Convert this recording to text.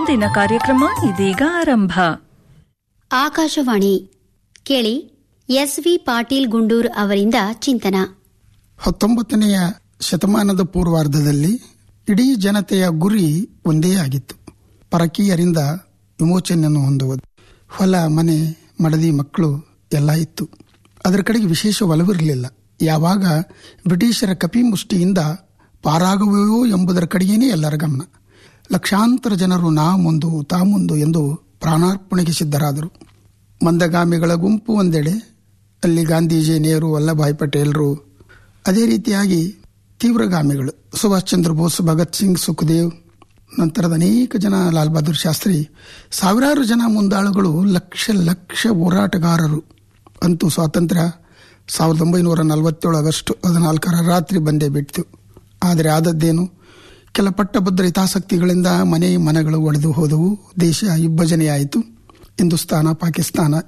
ಮುಂದಿನ ಕಾರ್ಯಕ್ರಮ ಇದೀಗ ಆರಂಭ ಆಕಾಶವಾಣಿ ಕೇಳಿ ಎಸ್ವಿ ಪಾಟೀಲ್ ಗುಂಡೂರ್ ಅವರಿಂದ ಚಿಂತನ ಹತ್ತೊಂಬತ್ತನೆಯ ಶತಮಾನದ ಪೂರ್ವಾರ್ಧದಲ್ಲಿ ಇಡೀ ಜನತೆಯ ಗುರಿ ಒಂದೇ ಆಗಿತ್ತು ಪರಕೀಯರಿಂದ ವಿಮೋಚನೆಯನ್ನು ಹೊಂದುವುದು ಹೊಲ ಮನೆ ಮಡದಿ ಮಕ್ಕಳು ಎಲ್ಲ ಇತ್ತು ಅದರ ಕಡೆಗೆ ವಿಶೇಷ ಒಲವಿರಲಿಲ್ಲ ಯಾವಾಗ ಬ್ರಿಟಿಷರ ಕಪಿಮುಷ್ಟಿಯಿಂದ ಪಾರಾಗುವೆಯೋ ಎಂಬುದರ ಕಡೆಗೇನೆ ಎಲ್ಲರ ಗಮನ ಲಕ್ಷಾಂತರ ಜನರು ನಾ ಮುಂದು ತಾ ಮುಂದು ಎಂದು ಪ್ರಾಣಾರ್ಪಣೆಗೆ ಸಿದ್ಧರಾದರು ಮಂದಗಾಮಿಗಳ ಗುಂಪು ಒಂದೆಡೆ ಅಲ್ಲಿ ಗಾಂಧೀಜಿ ನೆಹರು ವಲ್ಲಭಾಯ್ ಪಟೇಲ್ರು ಅದೇ ರೀತಿಯಾಗಿ ತೀವ್ರಗಾಮಿಗಳು ಸುಭಾಷ್ ಚಂದ್ರ ಬೋಸ್ ಭಗತ್ ಸಿಂಗ್ ಸುಖದೇವ್ ನಂತರದ ಅನೇಕ ಜನ ಲಾಲ್ ಬಹದ್ದೂರ್ ಶಾಸ್ತ್ರಿ ಸಾವಿರಾರು ಜನ ಮುಂದಾಳುಗಳು ಲಕ್ಷ ಲಕ್ಷ ಹೋರಾಟಗಾರರು ಅಂತೂ ಸ್ವಾತಂತ್ರ್ಯ ಸಾವಿರದ ಒಂಬೈನೂರ ನಲವತ್ತೇಳು ಆಗಸ್ಟ್ ಹದಿನಾಲ್ಕರ ರಾತ್ರಿ ಬಂದೇ ಬಿಟ್ಟಿತು ಆದರೆ ಆದದ್ದೇನು ಕೆಲ ಪಟ್ಟಭದ್ರ ಹಿತಾಸಕ್ತಿಗಳಿಂದ ಮನೆ ಮನೆಗಳು ಒಡೆದು ಹೋದವು ದೇಶ ವಿಭಜನೆಯಾಯಿತು ಹಿಂದೂಸ್ತಾನ ಪಾಕಿಸ್ತಾನ